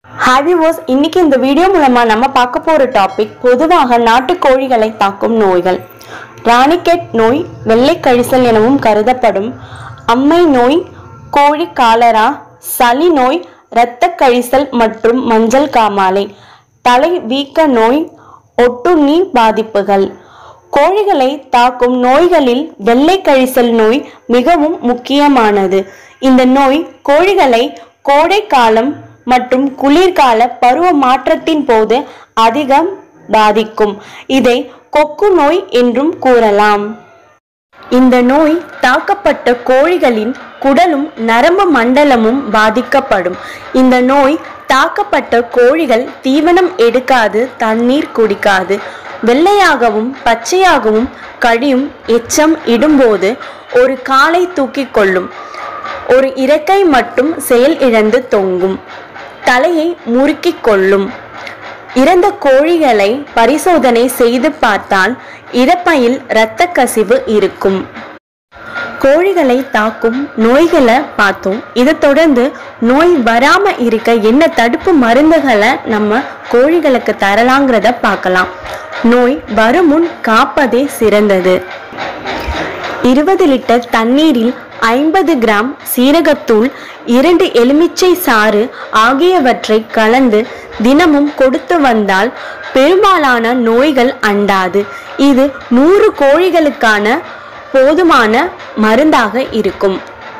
hi viewers இன்னைக்கு இந்த video மூலமா நம்ம பார்க்க போற டாபிக் பொதுவாக நாட்டு கோழிகளை தாக்கும் நோய்கள் ராணிகெட் நோய் வெள்ளை கழிசல் எனவும் கருதப்படும் அம்மை நோய் கோழி காலரா சளி நோய் இரத்த கழிசல் மற்றும் மஞ்சள் காமாலை தலை வீக்க நோய் ஒட்டுண்ணி பாதிப்புகள் கோழிகளை தாக்கும் நோய்களில் வெள்ளை கழிசல் நோய் மிகவும் முக்கியமானது இந்த நோய் கோழிகளை கோடை காலம் மற்றும் குளிர்கால பருவ மாற்றத்தின் போது அதிகம் பாதிக்கும் இதை கொக்கு நோய் என்றும் கூறலாம் இந்த நோய் தாக்கப்பட்ட கோழிகளின் குடலும் நரம்பு மண்டலமும் பாதிக்கப்படும் இந்த நோய் தாக்கப்பட்ட கோழிகள் தீவனம் எடுக்காது தண்ணீர் குடிக்காது வெள்ளையாகவும் பச்சையாகவும் கழியும் எச்சம் இடும்போது ஒரு காலை தூக்கிக் கொள்ளும் ஒரு இறக்கை மட்டும் செயல் இழந்து தொங்கும் தலையை முறுக்கிக் கொள்ளும் இறந்த கோழிகளை பரிசோதனை செய்து பார்த்தால் இறப்பையில் இரத்த கசிவு இருக்கும் கோழிகளை தாக்கும் நோய்களை பார்த்தோம் இதை தொடர்ந்து நோய் வராம இருக்க என்ன தடுப்பு மருந்துகளை நம்ம கோழிகளுக்கு தரலாங்கிறத பார்க்கலாம் நோய் வருமுன் காப்பதே சிறந்தது இருபது லிட்டர் தண்ணீரில் ஐம்பது கிராம் சீரகத்தூள் இரண்டு எலுமிச்சை சாறு ஆகியவற்றை கலந்து தினமும் கொடுத்து வந்தால் பெரும்பாலான நோய்கள் அண்டாது இது நூறு கோழிகளுக்கான போதுமான மருந்தாக இருக்கும்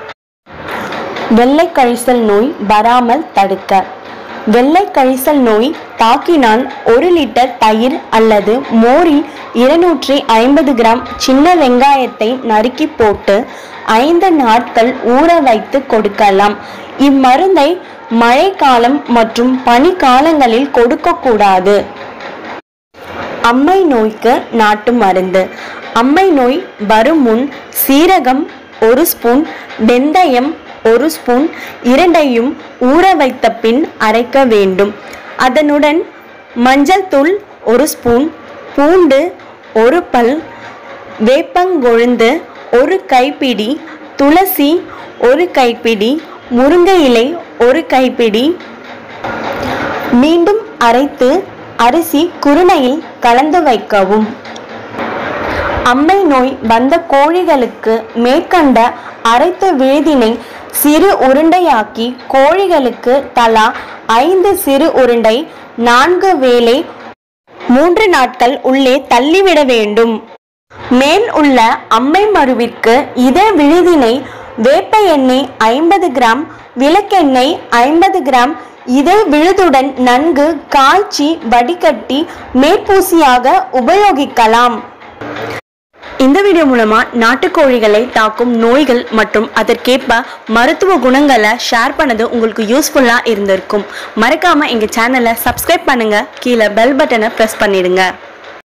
வெள்ளை கழிசல் நோய் வராமல் தடுக்க வெள்ளை கழிசல் நோய் தாக்கினால் ஒரு லிட்டர் தயிர் அல்லது மோரில் இருநூற்றி ஐம்பது கிராம் சின்ன வெங்காயத்தை நறுக்கி போட்டு ஐந்து நாட்கள் ஊற வைத்து கொடுக்கலாம் இம்மருந்தை மழைக்காலம் மற்றும் பனிக்காலங்களில் கொடுக்கக்கூடாது அம்மை நோய்க்கு நாட்டு மருந்து அம்மை நோய் வரும் முன் சீரகம் ஒரு ஸ்பூன் வெந்தயம் ஒரு ஸ்பூன் இரண்டையும் ஊற வைத்த பின் அரைக்க வேண்டும் அதனுடன் மஞ்சள் தூள் ஒரு ஸ்பூன் பூண்டு ஒரு பல் வேப்பங்கொழுந்து ஒரு கைப்பிடி துளசி ஒரு கைப்பிடி முருங்கை இலை ஒரு கைப்பிடி மீண்டும் அரைத்து அரிசி குருணையில் கலந்து வைக்கவும் அம்மை நோய் வந்த கோழிகளுக்கு மேற்கண்ட அரைத்த விழுதினை சிறு உருண்டையாக்கி கோழிகளுக்கு தலா ஐந்து சிறு உருண்டை நான்கு வேளை மூன்று நாட்கள் உள்ளே தள்ளிவிட வேண்டும் மேல் உள்ள அம்மை மருவிற்கு இதே விழுதினை வேப்ப எண்ணெய் ஐம்பது கிராம் விளக்கெண்ணெய் ஐம்பது கிராம் இதே விழுதுடன் நன்கு காய்ச்சி வடிகட்டி மேற்பூசியாக உபயோகிக்கலாம் இந்த வீடியோ மூலமா நாட்டுக்கோழிகளை தாக்கும் நோய்கள் மற்றும் அதற்கேற்ப மருத்துவ குணங்களை ஷேர் பண்ணது உங்களுக்கு யூஸ்ஃபுல்லா இருந்திருக்கும் மறக்காம எங்க சேனலை சப்ஸ்கிரைப் பண்ணுங்க கீழே பெல் பட்டனை பிரஸ் பண்ணிடுங்க